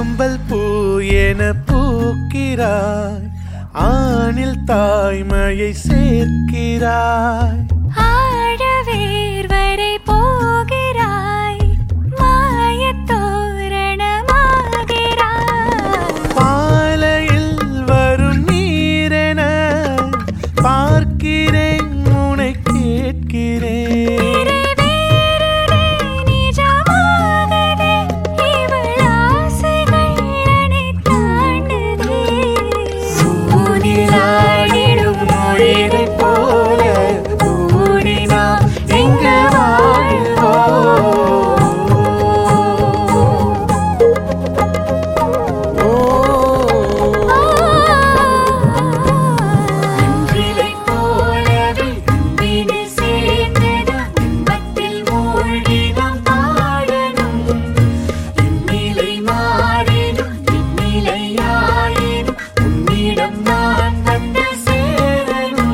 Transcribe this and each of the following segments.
ஆம்பல் பூ என பூக்கிறாய் ஆணில் தாய்மையை சேர்க்கிறாய் ஆழவேர் வரை போகிறாய் மாயத் தோரணமாகிறாய் பாலையில் வரும் நீரென பார்க்கிறேன் உனை கேட்கிறேன் நிறைவேறுதே, நிஜமாகுதே, இவள் ஆசைகள் அனைத்தாண்டுதே. ஊனிலாடிடும் மொழியைப் போல கூடி நாம் இங்கு வாழ்வோம். அன்றிலைப் போலவே அன்பினில் சேர்ந்ததாம் இன்பத்தில் மூழ்கி நாம் பாடணும். இந்நிலை மாறினும் இந்நிலையாயினும் உன்னிடம் நான் வந்து சேரணும்.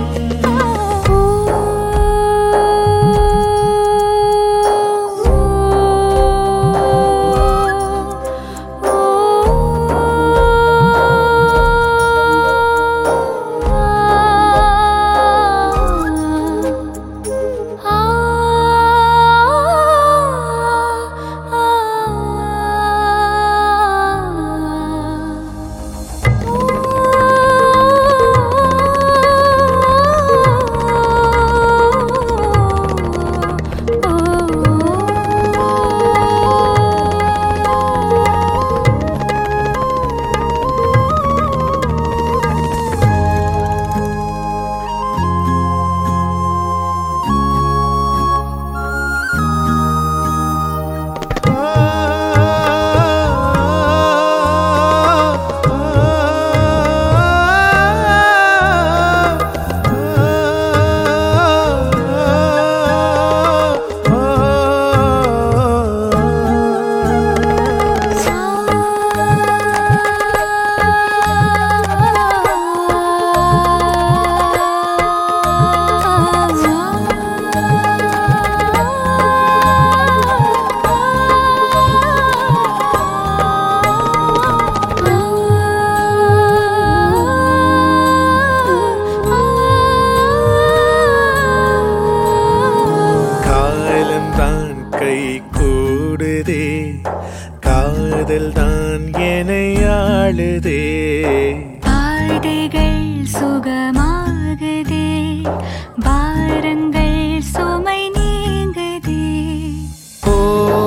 காலம்தான் கை கூடுதே காதல் தான் என்னை ஆளுதே பாதைகள் சுகமாகுதே பாரங்கள் சுமை நீங்குதே ஓ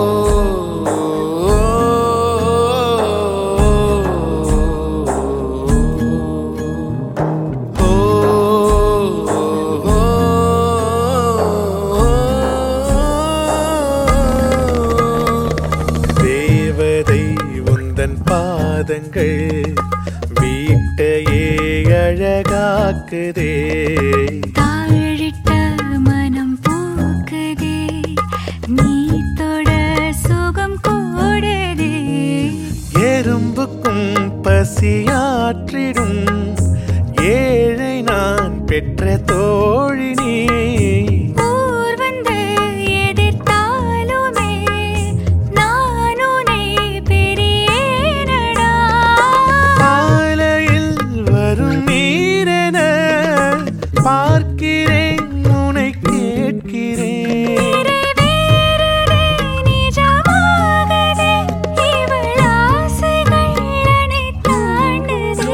தேவதை உந்தன் பாதங்கள் வீட்டையே அழகாக்குதே தாழிட்ட மனம் பூக்குதே நீ தொட சுகம் கூடுதே எறும்புக்கும் பசியாற்றிடும் ஏழை நான் பெற்ற தோழினி ஊர் வந்து எதிர்த்தாலுமே நான் உன்னை பிரியேனடா பாலையில் வரும் நீரென பார்க்கிறேன் உனை கேட்கிறேன் நிறைவேறுதே, நிஜமாகுதே, இவள் ஆசைகள் அனைத்தாண்டுதே.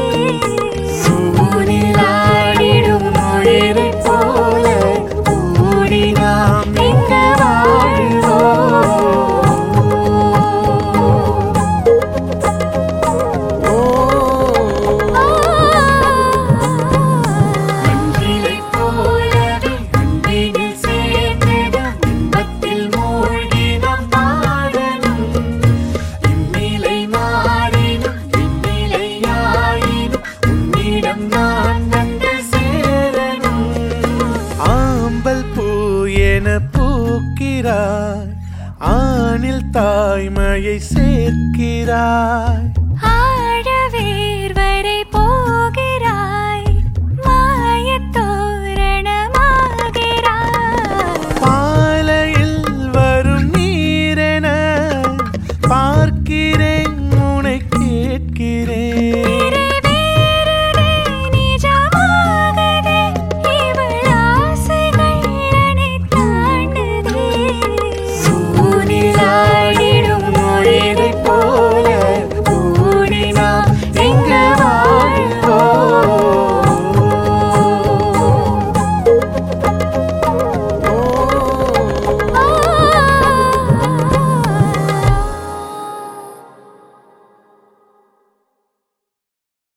ஊனிலாடிடும் மொழியைப் போல கூடி நாம் இங்கு வாழ்வோம். அன்றிலைப் போலவே அன்பினில் சேர்ந்ததாம் இன்பத்தில் மூழ்கி நாம் பாடணும். இந்நிலை மாறினும் இந்நிலையாயினும் உன்னிடம் நான் வந்து சேரணும் ஆம்பல் பூ என பூக்கிறாய் ஆணில் தாய்மையை சேர்க்கிறாய்